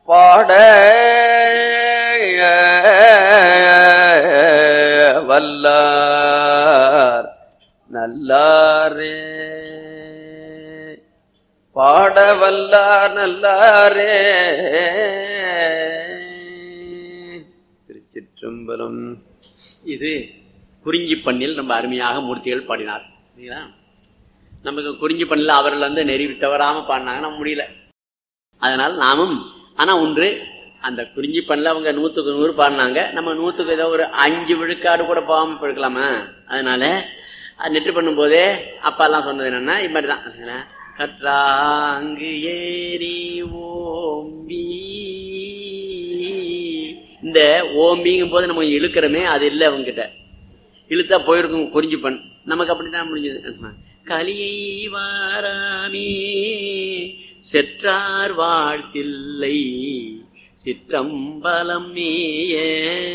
பாட வல்லார் நல்லாரே பாட வல்லார் நல்லாரே திருச்சிற்றம்பலம் இது குறிஞ்சி பண்ணில் நம்ம அருமையாக மூர்த்திகள் பாடினார் சரிங்களா நமக்கு குறிஞ்சி பண்ணில் அவர்கள் வந்து நெறி தவறாம பாடினாங்க நம்ம முடியல அதனால் நாமும் ஆனா ஒன்று அந்த குறிஞ்சி பண்ணில் அவங்க நூத்துக்கு நூறு பாடினாங்க நம்ம நூத்துக்கு ஏதோ ஒரு அஞ்சு விழுக்காடு கூட போகாம போயிருக்கலாமா அதனால அது நெற்று பண்ணும்போதே அப்பா எல்லாம் சொன்னது என்னன்னா இது மாதிரி தான் கற்றாங்கு ஏரி ஓம்பி இந்த ஓம்பிங்கும் போது நம்ம இழுக்கிறோமே அது இல்லை அவங்க கிட்ட இழுத்தா போயிருக்கும் குறிஞ்சி பண் நமக்கு அப்படித்தான் முடிஞ்சது கலியை வாராமே செற்றார் வாழ்த்தில்லை சிற்றம்பலம் மேய